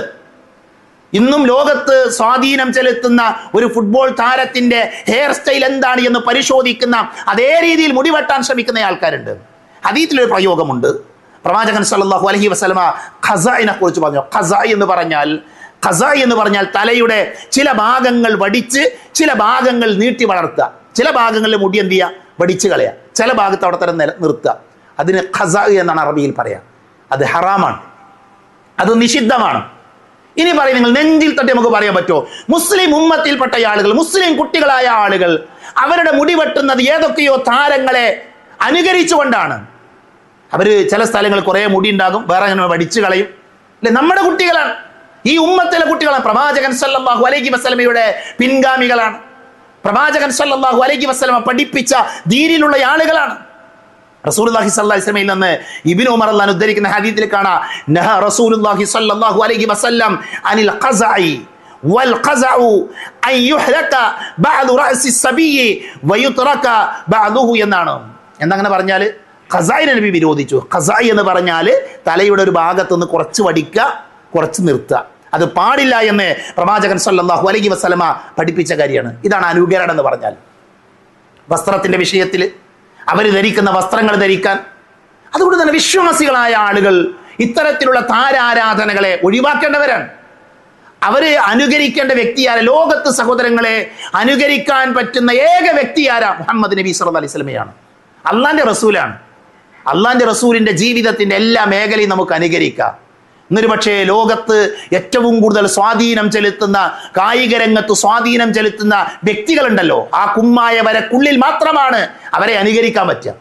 B: ഇന്നും ലോകത്ത് സ്വാധീനം ചെലുത്തുന്ന ഒരു ഫുട്ബോൾ താരത്തിന്റെ ഹെയർ സ്റ്റൈൽ എന്താണ് എന്ന് പരിശോധിക്കുന്ന അതേ രീതിയിൽ മുടിവെട്ടാൻ ശ്രമിക്കുന്ന ആൾക്കാരുണ്ട് ഹദീത്തിലൊരു പ്രയോഗമുണ്ട് പ്രവാചകൻ സല്ലല്ലാഹു അലൈഹി വസല്ലമ ഖസായിനെ കുറിച്ച് പറഞ്ഞു ഖസായി എന്ന് പറഞ്ഞാൽ ഖസായി എന്ന് പറഞ്ഞാൽ തലയുടെ ചില ഭാഗങ്ങൾ വടിച്ച് ചില ഭാഗങ്ങൾ നീട്ടി വളർത്തുക ചില ഭാഗങ്ങളിൽ മുടി എന്ത് ചെയ്യുക വടിച്ച് കളയുക ചില ഭാഗത്ത് അവിടെ തന്നെ നില നിർത്തുക അതിന് ഖസായി എന്നാണ് അറബിയിൽ പറയാം അത് ഹറാമാണ് അത് നിഷിദ്ധമാണ് ഇനി പറയും നിങ്ങൾ നെഞ്ചിൽ തട്ടി നമുക്ക് പറയാൻ പറ്റുമോ മുസ്ലിം ഉമ്മത്തിൽപ്പെട്ട ആളുകൾ മുസ്ലിം കുട്ടികളായ ആളുകൾ അവരുടെ മുടി വെട്ടുന്നത് ഏതൊക്കെയോ താരങ്ങളെ അനുകരിച്ചുകൊണ്ടാണ് അവര് ചില സ്ഥലങ്ങളിൽ കുറെ മുടി ഉണ്ടാകും വേറെ അങ്ങനെ വടിച്ചു കളയും അല്ലെ നമ്മുടെ കുട്ടികളാണ് ഈ ഉമ്മത്തിലെ കുട്ടികളാണ് പ്രവാചകൻ സല്ലല്ലാഹു അലൈഹി വസല്ലമയുടെ പിൻഗാമികളാണ് പ്രവാചകൻ സല്ലല്ലാഹു അലൈഹി വസല്ലമ പഠിപ്പിച്ച ദീനിലുള്ള ആളുകളാണ് റസൂലുള്ളാഹി സ്വല്ലല്ലാഹി അലൈഹി വസല്ലമയിൽ നിന്ന് ഇബ്നു ഉമർ അല്ലാഹു ഉദ്ധരിക്കുന്ന ഹദീസിൽ കാണാം നഹ റസൂലുള്ളാഹി സ്വല്ലല്ലാഹു അലൈഹി വസല്ലം അനിൽ ഖസഇ വൽ ഖസഉ അൻ യുഹ്ലക ബഅദു റഅസി സബിയി വയുത്രക ബഅദുഹു എന്നാണ് എന്താ അങ്ങനെ പറഞ്ഞാൽ ഖസായിനെ നബി വിരോധിച്ചു ഖസായി എന്ന് പറഞ്ഞാൽ തലയുടെ ഒരു ഭാഗത്ത് നിന്ന് കുറച്ച് വടിക്കുക കുറച്ച് നിർത്തുക അത് പാടില്ല എന്ന് പ്രവാചകൻ സല്ലല്ലാഹു അലൈഹി വസല്ലമ പഠിപ്പിച്ച കാര്യമാണ് ഇതാണ് അനുകരണം എന്ന് പറഞ്ഞാൽ വസ്ത്രത്തിന്റെ വിഷയത്തിൽ അവർ ധരിക്കുന്ന വസ്ത്രങ്ങൾ ധരിക്കാൻ അതുകൊണ്ട് തന്നെ വിശ്വാസികളായ ആളുകൾ ഇത്തരത്തിലുള്ള താരാരാധനകളെ ഒഴിവാക്കേണ്ടവരാണ് അവര് അനുകരിക്കേണ്ട വ്യക്തിയാര ലോകത്ത് സഹോദരങ്ങളെ അനുകരിക്കാൻ പറ്റുന്ന ഏക വ്യക്തിയാരാ മുഹമ്മദ് നബി സല്ലല്ലാഹു അലൈഹി വസല്ലമയാണ് അള്ളാന്റെ റസൂലാണ് അള്ളാന്റെ റസൂലിന്റെ ജീവിതത്തിന്റെ എല്ലാ മേഖലയും നമുക്ക് അനുകരിക്കാം എന്നൊരു പക്ഷേ ലോകത്ത് ഏറ്റവും കൂടുതൽ സ്വാധീനം ചെലുത്തുന്ന കായിക രംഗത്ത് സ്വാധീനം ചെലുത്തുന്ന വ്യക്തികളുണ്ടല്ലോ ആ കുമ്മായ വരക്കുള്ളിൽ മാത്രമാണ് അവരെ അനുകരിക്കാൻ പറ്റുക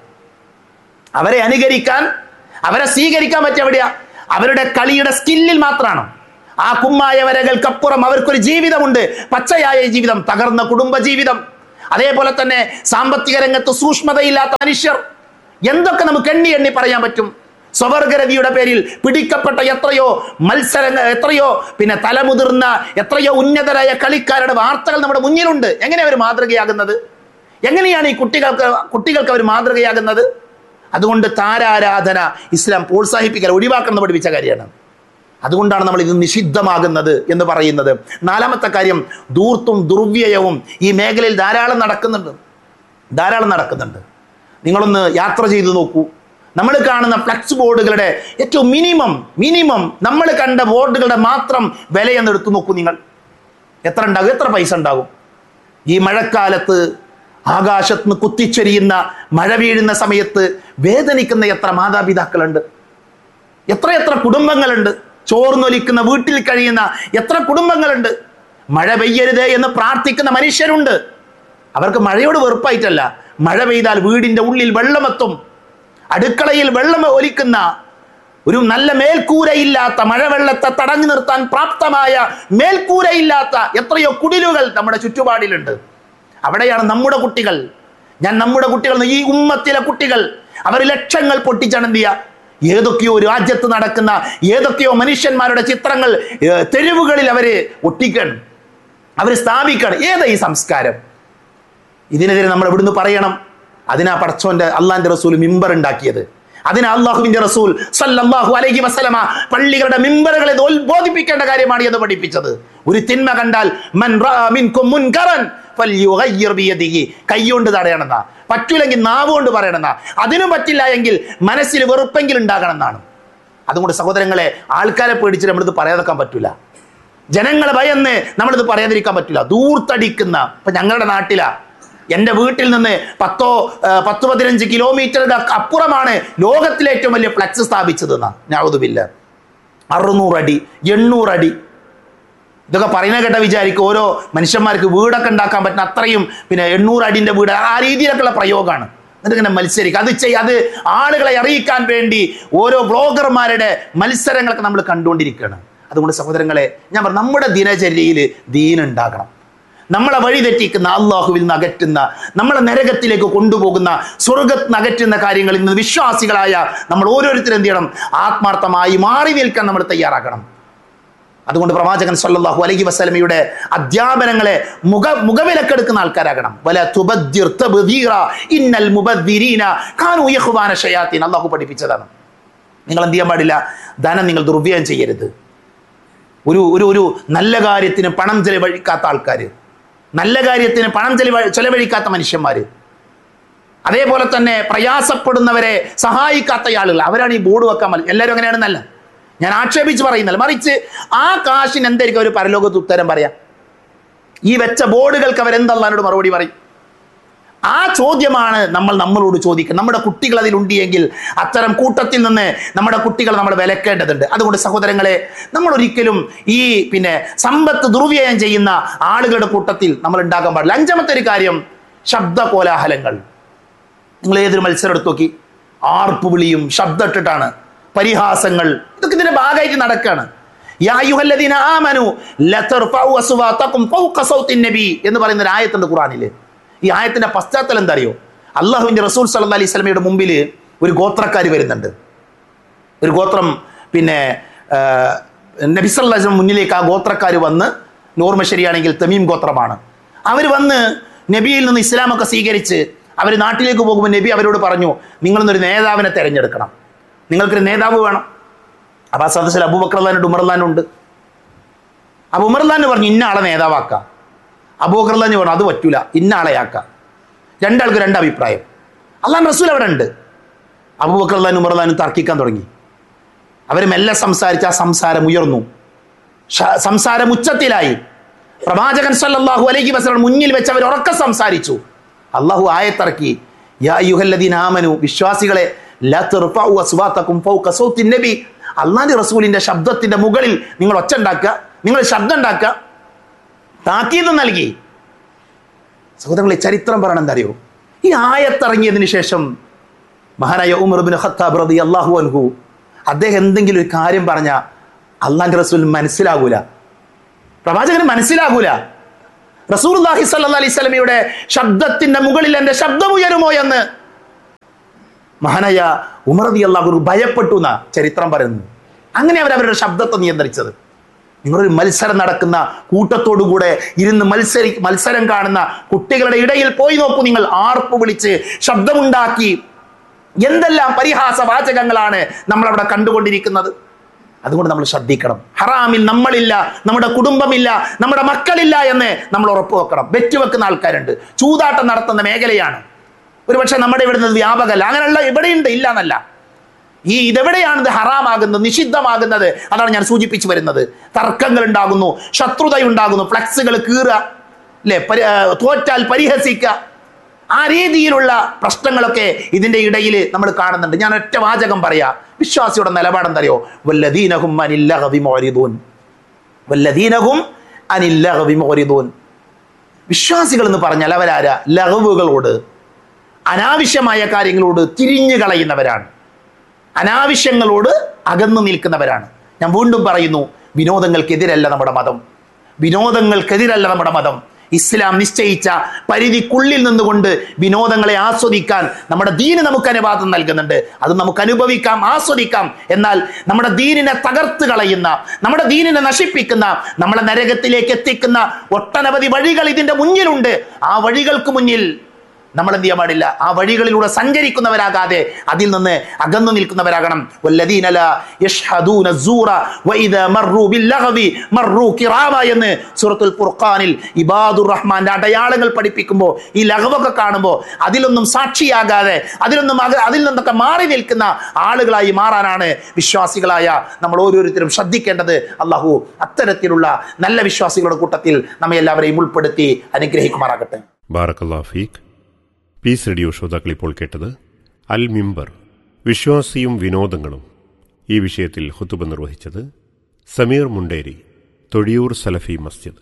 B: അവരെ അനുകരിക്കാൻ അവരെ സ്വീകരിക്കാൻ പറ്റുക എവിടെയാ അവരുടെ കളിയുടെ സ്കില്ലിൽ മാത്രമാണ് ആ കുമ്മായ വരകൾക്കപ്പുറം അവർക്കൊരു ജീവിതമുണ്ട് പച്ചയായ ജീവിതം തകർന്ന കുടുംബ ജീവിതം അതേപോലെ തന്നെ സാമ്പത്തിക രംഗത്ത് സൂക്ഷ്മതയില്ലാത്ത മനുഷ്യർ എന്തൊക്കെ നമുക്ക് എണ്ണി എണ്ണി പറയാൻ പറ്റും സ്വവർഗരതിയുടെ പേരിൽ പിടിക്കപ്പെട്ട എത്രയോ മത്സരങ്ങൾ എത്രയോ പിന്നെ തലമുതിർന്ന എത്രയോ ഉന്നതരായ കളിക്കാരുടെ വാർത്തകൾ നമ്മുടെ മുന്നിലുണ്ട് എങ്ങനെ അവർ മാതൃകയാകുന്നത് എങ്ങനെയാണ് ഈ കുട്ടികൾക്ക് കുട്ടികൾക്ക് അവർ മാതൃകയാകുന്നത് അതുകൊണ്ട് താരാരാധന ഇസ്ലാം പ്രോത്സാഹിപ്പിക്കൽ ഒഴിവാക്കണം പഠിപ്പിച്ച കാര്യമാണ് അതുകൊണ്ടാണ് നമ്മൾ ഇത് നിഷിദ്ധമാകുന്നത് എന്ന് പറയുന്നത് നാലാമത്തെ കാര്യം ദൂർത്തും ദുർവ്യയവും ഈ മേഖലയിൽ ധാരാളം നടക്കുന്നുണ്ട് ധാരാളം നടക്കുന്നുണ്ട് നിങ്ങളൊന്ന് യാത്ര ചെയ്തു നോക്കൂ നമ്മൾ കാണുന്ന ഫ്ലക്സ് ബോർഡുകളുടെ ഏറ്റവും മിനിമം മിനിമം നമ്മൾ കണ്ട ബോർഡുകളുടെ മാത്രം വിലയെന്ന് എടുത്തു നോക്കൂ നിങ്ങൾ എത്ര ഉണ്ടാകും എത്ര പൈസ ഉണ്ടാകും ഈ മഴക്കാലത്ത് ആകാശത്ത് നിന്ന് കുത്തിച്ചൊരിയുന്ന മഴ വീഴുന്ന സമയത്ത് വേദനിക്കുന്ന എത്ര മാതാപിതാക്കളുണ്ട് എത്രയെത്ര കുടുംബങ്ങളുണ്ട് ചോർന്നൊലിക്കുന്ന വീട്ടിൽ കഴിയുന്ന എത്ര കുടുംബങ്ങളുണ്ട് മഴ പെയ്യരുത് എന്ന് പ്രാർത്ഥിക്കുന്ന മനുഷ്യരുണ്ട് അവർക്ക് മഴയോട് വെറുപ്പായിട്ടല്ല മഴ പെയ്താൽ വീടിന്റെ ഉള്ളിൽ വെള്ളമെത്തും അടുക്കളയിൽ വെള്ളം ഒലിക്കുന്ന ഒരു നല്ല മേൽക്കൂരയില്ലാത്ത മഴവെള്ളത്തെ തടഞ്ഞു നിർത്താൻ പ്രാപ്തമായ മേൽക്കൂരയില്ലാത്ത എത്രയോ കുടിലുകൾ നമ്മുടെ ചുറ്റുപാടിലുണ്ട് അവിടെയാണ് നമ്മുടെ കുട്ടികൾ ഞാൻ നമ്മുടെ കുട്ടികൾ എന്ന് ഈ ഉമ്മത്തിലെ കുട്ടികൾ അവർ ലക്ഷങ്ങൾ പൊട്ടിച്ചാണ് എന്ത് ചെയ്യുക ഏതൊക്കെയോ രാജ്യത്ത് നടക്കുന്ന ഏതൊക്കെയോ മനുഷ്യന്മാരുടെ ചിത്രങ്ങൾ ഏർ, തെരുവുകളിൽ അവര് ഒട്ടിക്കണം അവർ സ്ഥാപിക്കണം ഏതാ ഈ സംസ്കാരം ഇതിനെതിരെ നമ്മൾ ഇവിടുന്ന് പറയണം അതിനാ പടച്ചോന്റെ അള്ളാന്റെ റസൂൽ മിമ്പർ ഉണ്ടാക്കിയത് അതിനാ അള്ളാഹുവിന്റെ റസൂൽ സല്ലല്ലാഹു അലൈഹി വസല്ലമ പള്ളികളുടെ മിമ്പറുകളെ ബോധിപ്പിക്കേണ്ട കാര്യമാണ് എന്ന് പഠിപ്പിച്ചത് ഒരു തിന്മ കണ്ടാൽ മൻ റഅ മിൻകും മുൻകറൻ ഫല്യുഗയ്യിർ ബിയദിഹി കൈകൊണ്ട് തടയണമെന്നാ പറ്റൂലെങ്കിൽ നാവ് കൊണ്ട് പറയണമെന്നാ അതിനും പറ്റില്ല എങ്കിൽ മനസ്സിൽ വെറുപ്പെങ്കിലും ഉണ്ടാകണമെന്നാണ് അതുകൊണ്ട് സഹോദരങ്ങളെ ആൾക്കാരെ പേടിച്ചിട്ട് നമ്മളിത് പറയാതെക്കാൻ പറ്റൂല ജനങ്ങളെ ഭയന്ന് നമ്മളിത് പറയാതിരിക്കാൻ പറ്റില്ല ദൂർത്തടിക്കുന്ന ഇപ്പൊ ഞങ്ങളുടെ നാട്ടിലാ എൻ്റെ വീട്ടിൽ നിന്ന് പത്തോ ആ, പത്ത് പതിനഞ്ച് കിലോമീറ്ററുടെ അപ്പുറമാണ് ലോകത്തിലെ ഏറ്റവും വലിയ ഫ്ലക്സ് സ്ഥാപിച്ചത് എന്നാ ഞാവുതുമില്ല അറുന്നൂറടി എണ്ണൂറടി ഇതൊക്കെ പറയുന്ന കേട്ട വിചാരിക്കും ഓരോ മനുഷ്യന്മാർക്ക് വീടൊക്കെ ഉണ്ടാക്കാൻ പറ്റുന്ന അത്രയും പിന്നെ എണ്ണൂറ് അടിന്റെ വീട് ആ രീതിയിലൊക്കെയുള്ള പ്രയോഗമാണ് എന്നിട്ട് ഇങ്ങനെ മത്സരിക്കുക അത് ചെയ്യ അത് ആളുകളെ അറിയിക്കാൻ വേണ്ടി ഓരോ ബ്ലോഗർമാരുടെ മത്സരങ്ങളൊക്കെ നമ്മൾ കണ്ടുകൊണ്ടിരിക്കുകയാണ് അതുകൊണ്ട് സഹോദരങ്ങളെ ഞാൻ പറഞ്ഞു നമ്മുടെ ദിനചര്യയിൽ ദീൻ ഉണ്ടാകണം നമ്മളെ വഴി തെറ്റിക്കുന്ന അള്ളാഹുവിൽ നിന്ന് അകറ്റുന്ന നമ്മളെ നരകത്തിലേക്ക് കൊണ്ടുപോകുന്ന സ്വർഗത്ത് നിന്ന് അകറ്റുന്ന കാര്യങ്ങളിൽ നിന്ന് വിശ്വാസികളായ നമ്മൾ ഓരോരുത്തരും എന്ത് ചെയ്യണം ആത്മാർത്ഥമായി മാറി നിൽക്കാൻ നമ്മൾ തയ്യാറാക്കണം അതുകൊണ്ട് പ്രവാചകൻ സല്ലല്ലാഹു അലൈഹി വസല്ലമയുടെ അധ്യാപനങ്ങളെ മുഖ മുഖവിലക്കെടുക്കുന്ന ആൾക്കാരാകണം വല തുബദ്ദിർ തബ്ദീറ ഇന്നൽ മുബദ്ദിരീന കാനൂ യഖ്വാന ഷയാത്തീൻ അല്ലാഹു പഠിപ്പിച്ചതാണ് നിങ്ങൾ എന്ത് ചെയ്യാൻ പാടില്ല ധനം നിങ്ങൾ ദുർവ്യയം ചെയ്യരുത് ഒരു ഒരു ഒരു നല്ല കാര്യത്തിന് പണം ചെലവഴിക്കാത്ത ആൾക്കാർ നല്ല കാര്യത്തിന് പണം ചെലവ ചെലവഴിക്കാത്ത മനുഷ്യന്മാർ അതേപോലെ തന്നെ പ്രയാസപ്പെടുന്നവരെ സഹായിക്കാത്ത ആളുകൾ അവരാണ് ഈ ബോർഡ് വെക്കാൻ മതി എല്ലാവരും അങ്ങനെയാണെന്നല്ല ഞാൻ ആക്ഷേപിച്ച് പറയുന്നില്ല മറിച്ച് ആ കാശിന് എന്തായിരിക്കും അവർ പരലോകത്ത് ഉത്തരം പറയാം ഈ വെച്ച ബോർഡുകൾക്ക് അവരെന്തല്ലാനോട് മറുപടി പറയും ആ ചോദ്യമാണ് നമ്മൾ നമ്മളോട് ചോദിക്കുന്നത് നമ്മുടെ കുട്ടികൾ അതിലുണ്ടിയെങ്കിൽ അത്തരം കൂട്ടത്തിൽ നിന്ന് നമ്മുടെ കുട്ടികൾ നമ്മൾ വിലക്കേണ്ടതുണ്ട് അതുകൊണ്ട് സഹോദരങ്ങളെ നമ്മൾ ഒരിക്കലും ഈ പിന്നെ സമ്പത്ത് ദുർവ്യയം ചെയ്യുന്ന ആളുകളുടെ കൂട്ടത്തിൽ നമ്മൾ ഉണ്ടാകാൻ പാടില്ല അഞ്ചാമത്തെ ഒരു കാര്യം ശബ്ദ കോലാഹലങ്ങൾ നിങ്ങൾ ഏതൊരു മത്സരം എടുത്തു നോക്കി ആർപ്പ് വിളിയും ശബ്ദം ഇട്ടിട്ടാണ് പരിഹാസങ്ങൾ ഇതൊക്കെ ഇതിന്റെ ഭാഗമായിട്ട് നടക്കുകയാണ് യാ അയ്യുഹല്ലദീന ആമനു ലതർഫഉ അസ്വാതകും ഫൗക സൗത്തിൻ നബി എന്ന് പറയുന്ന ഒരു ആയത്തുണ്ട് ഖുറാനിൽ ഈ ആയത്തിന്റെ പശ്ചാത്തലം എന്താ അറിയോ അള്ളാഹുവിന്റെ റസൂൽ സല്ലല്ലാഹു അലൈഹി സ്വലമയുടെ മുമ്പിൽ ഒരു ഗോത്രക്കാർ വരുന്നുണ്ട് ഒരു ഗോത്രം പിന്നെ ആ, നബി സല്ലല്ലാഹു അലൈഹി വസല്ലം മുന്നിലേക്ക് ആ ഗോത്രക്കാർ വന്ന് നോർമ ശരിയാണെങ്കിൽ തമീം ഗോത്രമാണ് അവർ വന്ന് നബിയിൽ നിന്ന് ഇസ്ലാമൊക്കെ സ്വീകരിച്ച് അവർ നാട്ടിലേക്ക് പോകുമ്പോൾ നബി അവരോട് പറഞ്ഞു നിങ്ങളൊന്നൊരു നേതാവിനെ തിരഞ്ഞെടുക്കണം നിങ്ങൾക്കൊരു നേതാവ് വേണം അപ്പൊ ആ സദസ്സിൽ അബൂബക്രലാനുണ്ട് ഉമർലാനുണ്ട് അപ്പൊ ഉമർലാൻ പറഞ്ഞു ഇന്ന ആളെ നേതാവാക്കാം അബൂബക്രലാൻ പറഞ്ഞു അത് പറ്റൂല ഇന്ന ആളെ ആക്കാം രണ്ടാൾക്ക് രണ്ട് അഭിപ്രായം അള്ളാൻ റസൂൽ അവിടെ ഉണ്ട് അബൂബക്രലാനും ഉമർലാനും തർക്കിക്കാൻ തുടങ്ങി അവർ മെല്ലെ സംസാരിച്ച് ആ സംസാരം ഉയർന്നു ഷ- സംസാരം ഉച്ചത്തിലായി പ്രവാചകൻ സല്ലല്ലാഹു അലൈഹി വസല്ലം മുന്നിൽ വെച്ച് അവർ ഉറക്കെ സംസാരിച്ചു അള്ളാഹു ആയത്തിറക്കി യാ അയ്യുഹല്ലദീന ആമനു വിശ്വാസികളെ ലാ തർഫഉ അസ്വാതകും ഫൗക സൗത്തിൻ നബി അള്ളാഹുവിന്റെ റസൂലിന്റെ ശബ്ദത്തിന്റെ മുകളിൽ നിങ്ങൾ ഒച്ച ഉണ്ടാക്കുക നിങ്ങൾ ശബ്ദം ഉണ്ടാക്കുക താക്കീത് നൽകി സഹോദരങ്ങളെ ചരിത്രം പറയണം എന്താ അറിയോ ഈ ആയത്തിറങ്ങിയതിന് ശേഷം മഹാനായ ഉമർ ബിൻ ഖത്താബ് റതി അള്ളാഹു അൻഹു അദ്ദേഹം എന്തെങ്കിലും ഒരു കാര്യം പറഞ്ഞ അള്ളാന്റെ റസൂൽ മനസ്സിലാകൂല പ്രവാചകന് മനസ്സിലാകൂല റസൂർഹി സല്ലാ അലൈഹി സ്വലമിയുടെ ശബ്ദത്തിന്റെ മുകളിൽ എന്റെ ശബ്ദം ഉയരുമോ എന്ന് മഹാനായ ഉമർ റതി അള്ളാഹു ഭയപ്പെട്ടു എന്നാ ചരിത്രം പറയുന്നു അങ്ങനെ അവർ അവരുടെ ശബ്ദത്തെ നിയന്ത്രിച്ചത് നിങ്ങളൊരു മത്സരം നടക്കുന്ന കൂട്ടത്തോടുകൂടെ ഇരുന്ന് മത്സരി മത്സരം കാണുന്ന കുട്ടികളുടെ ഇടയിൽ പോയി നോക്കൂ നിങ്ങൾ ആർപ്പ് വിളിച്ച് ശബ്ദമുണ്ടാക്കി എന്തെല്ലാം പരിഹാസ വാചകങ്ങളാണ് നമ്മൾ അവിടെ കണ്ടുകൊണ്ടിരിക്കുന്നത് അതുകൊണ്ട് നമ്മൾ ശ്രദ്ധിക്കണം ഹറാമിൽ നമ്മളില്ല നമ്മുടെ കുടുംബമില്ല നമ്മുടെ മക്കളില്ല എന്ന് നമ്മൾ ഉറപ്പ് വെക്കണം വെറ്റുവെക്കുന്ന ആൾക്കാരുണ്ട് ചൂതാട്ടം നടത്തുന്ന മേഖലയാണ് ഒരുപക്ഷെ നമ്മുടെ ഇവിടുന്ന് വ്യാപകമല്ല അങ്ങനെയുള്ള ഇവിടെയുണ്ട് ഇല്ല എന്നല്ല ഈ ഇതെവിടെയാണ് ഇത് ഹറാമാകുന്നത് നിഷിദ്ധമാകുന്നത് അതാണ് ഞാൻ സൂചിപ്പിച്ചു വരുന്നത് തർക്കങ്ങൾ ഉണ്ടാകുന്നു ശത്രുത ഉണ്ടാകുന്നു ഫ്ലക്സുകൾ കീറുക അല്ലെ പരി ആ, തോറ്റാൽ പരിഹസിക്കുക ആ രീതിയിലുള്ള പ്രശ്നങ്ങളൊക്കെ ഇതിന്റെ ഇടയിൽ നമ്മൾ കാണുന്നുണ്ട് ഞാൻ ഒറ്റ വാചകം പറയാ വിശ്വാസിയുടെ നിലപാടെന്തറിയോ വല്ലദീനഹും അനില്ലഹവി മോരിദൂൻ വല്ലദീനഹും അനില്ലഹവി മോരിദൂൻ വിശ്വാസികൾ എന്ന് പറഞ്ഞാൽ അവരാരാ ലഹവുകളോട് അനാവശ്യമായ കാര്യങ്ങളോട് തിരിഞ്ഞു കളയുന്നവരാണ് അനാവശ്യങ്ങളോട് അകന്നു നിൽക്കുന്നവരാണ് ഞാൻ വീണ്ടും പറയുന്നു വിനോദങ്ങൾക്കെതിരല്ല നമ്മുടെ മതം വിനോദങ്ങൾക്കെതിരല്ല നമ്മുടെ മതം ഇസ്ലാം നിശ്ചയിച്ച പരിധിക്കുള്ളിൽ നിന്നുകൊണ്ട് വിനോദങ്ങളെ ആസ്വദിക്കാൻ നമ്മുടെ ദീന് നമുക്ക് അനുവാദം നൽകുന്നുണ്ട് അത് നമുക്ക് അനുഭവിക്കാം ആസ്വദിക്കാം എന്നാൽ നമ്മുടെ ദീനിനെ തകർത്ത് കളയുന്ന നമ്മുടെ ദീനിനെ നശിപ്പിക്കുന്ന നമ്മളെ നരകത്തിലേക്ക് എത്തിക്കുന്ന ഒട്ടനവധി വഴികൾ ഇതിന്റെ മുന്നിലുണ്ട് ആ വഴികൾക്ക് മുന്നിൽ നമ്മൾ എന്ത് ചെയ്യാൻ പാടില്ല ആ വഴികളിലൂടെ സഞ്ചരിക്കുന്നവരാകാതെ അതിൽ നിന്ന് അകന്നു നിൽക്കുന്നവരാകണം വല്ലദീന ലാ യഷ്ഹദൂന സൂറ വഇദാ മർറൂ ബില്ലഗ്വി മർറൂ കിറാമ എന്ന് സൂറത്തുൽ ഫുർഖാനിൽ ഇബാദുർ റഹ്മാന്റെ അടയാളങ്ങൾ പഠിപ്പിക്കുമ്പോൾ ഈ ലഹവൊക്കെ കാണുമ്പോൾ അതിലൊന്നും സാക്ഷിയാകാതെ അതിലൊന്നും അക- അതിൽ നിന്നൊക്കെ മാറി നിൽക്കുന്ന ആളുകളായി മാറാനാണ് വിശ്വാസികളായ നമ്മൾ ഓരോരുത്തരും ശ്രദ്ധിക്കേണ്ടത് അള്ളാഹു അത്തരത്തിലുള്ള നല്ല വിശ്വാസികളുടെ കൂട്ടത്തിൽ നമ്മെ എല്ലാവരെയും ഉൾപ്പെടുത്തി അനുഗ്രഹിക്കുമാറാകട്ടെ
C: ബാറക്കല്ലാ ഫീഖ് പീസ് റേഡിയോ ശ്രോതാക്കൾ ഇപ്പോൾ കേട്ടത് അൽ മിമ്പർ വിശ്വാസിയും വിനോദങ്ങളും ഈ വിഷയത്തിൽ ഹുത്തുബ നിർവഹിച്ചത് സമീർ മുണ്ടേരി തൊഴിയൂർ സലഫി മസ്ജിദ്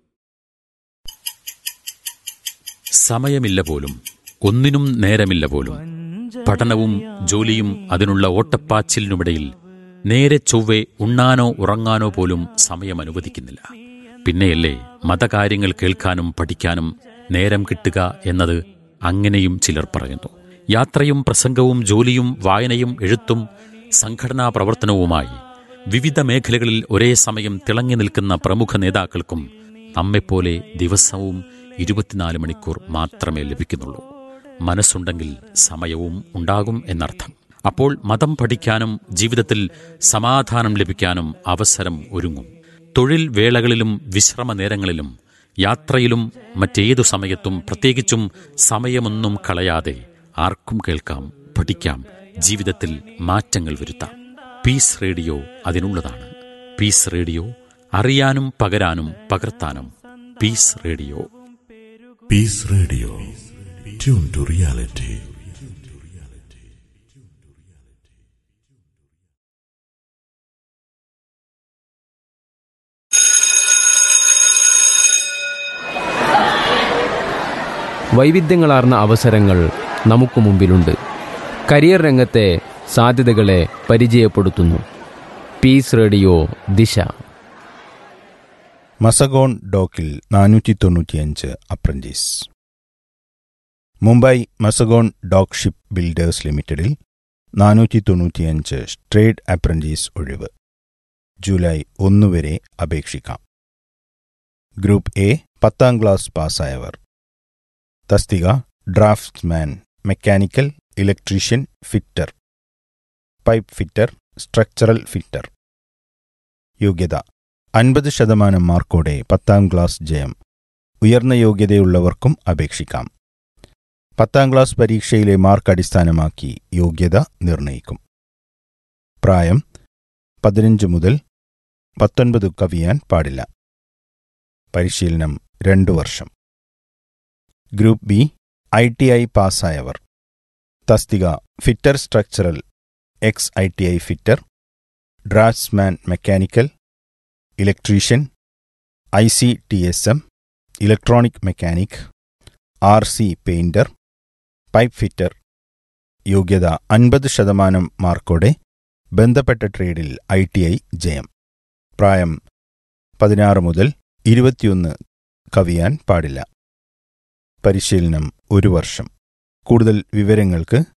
D: സമയമില്ല പോലും ഒന്നിനും നേരമില്ല പോലും പഠനവും ജോലിയും അതിനുള്ള ഓട്ടപ്പാച്ചിലിനുമിടയിൽ നേരെ ചൊവ്വെ ഉണ്ണാനോ ഉറങ്ങാനോ പോലും സമയം അനുവദിക്കുന്നില്ല പിന്നെയല്ലേ മതകാര്യങ്ങൾ കേൾക്കാനും പഠിക്കാനും നേരം കിട്ടുക എന്നത് അങ്ങനെയും ചിലർ പറയുന്നു യാത്രയും പ്രസംഗവും ജോലിയും വായനയും എഴുത്തും സംഘടനാ പ്രവർത്തനവുമായി വിവിധ മേഖലകളിൽ ഒരേ സമയം തിളങ്ങി നിൽക്കുന്ന പ്രമുഖ നേതാക്കൾക്കും നമ്മെപ്പോലെ ദിവസവും ഇരുപത്തിനാല് മണിക്കൂർ മാത്രമേ ലഭിക്കുന്നുള്ളൂ മനസ്സുണ്ടെങ്കിൽ സമയവും ഉണ്ടാകും എന്നർത്ഥം അപ്പോൾ മതം പഠിക്കാനും ജീവിതത്തിൽ സമാധാനം ലഭിക്കാനും അവസരം ഒരുങ്ങും തൊഴിൽ വേളകളിലും വിശ്രമ നേരങ്ങളിലും യാത്രയിലും മറ്റേതു സമയത്തും പ്രത്യേകിച്ചും സമയമൊന്നും കളയാതെ ആർക്കും കേൾക്കാം പഠിക്കാം ജീവിതത്തിൽ മാറ്റങ്ങൾ വരുത്താം പീസ് റേഡിയോ അതിനുള്ളതാണ് പീസ് റേഡിയോ അറിയാനും പകരാനും പകർത്താനും Peace Radio
E: Peace Radio. Tune to reality.
F: വൈവിധ്യങ്ങളാർന്ന അവസരങ്ങൾ നമുക്ക് മുമ്പിലുണ്ട് കരിയർ രംഗത്തെ സാധ്യതകളെ പരിചയപ്പെടുത്തുന്നു പീസ് റേഡിയോ ദിശ
G: മസഗോൺ ഡോക്കിൽ നാനൂറ്റി തൊണ്ണൂറ്റിയഞ്ച് apprentice Mumbai Mazagon Dock Ship Builders ലിമിറ്റഡിൽ നാനൂറ്റി തൊണ്ണൂറ്റിയഞ്ച് ട്രേഡ് അപ്രന്റീസ് ഒഴിവ് ജൂലൈ ഒന്ന് വരെ അപേക്ഷിക്കാം ഗ്രൂപ്പ് എ പത്താം ക്ലാസ് പാസ്സായവർ തസ്തിക draftsman mechanical electrician fitter pipe fitter structural fitter യോഗ്യത അൻപത് ശതമാനം മാർക്കോടെ പത്താം ക്ലാസ് ജയം ഉയർന്ന യോഗ്യതയുള്ളവർക്കും അപേക്ഷിക്കാം പത്താം ക്ലാസ് പരീക്ഷയിലെ മാർക്ക് അടിസ്ഥാനമാക്കി യോഗ്യത നിർണയിക്കും പ്രായം പതിനഞ്ച് മുതൽ പത്തൊൻപത് കവിയാൻ പാടില്ല പരിശീലനം രണ്ടു വർഷം group B I T I പാസ്സായവർ തസ്തിക fitter structural ex I T I fitter draftsman mechanical electrician I C T S M electronic mechanic R C painter pipe fitter യോഗ്യത അൻപത് ശതമാനം മാർക്കോടെ ബന്ധപ്പെട്ട ട്രേഡിൽ ഐ ടി ഐ ജയം പ്രായം പതിനാറ് മുതൽ ഇരുപത്തിയൊന്ന് കവിയാൻ പാടില്ല പരിശീലനം ഒരു വർഷം കൂടുതൽ വിവരങ്ങൾക്ക്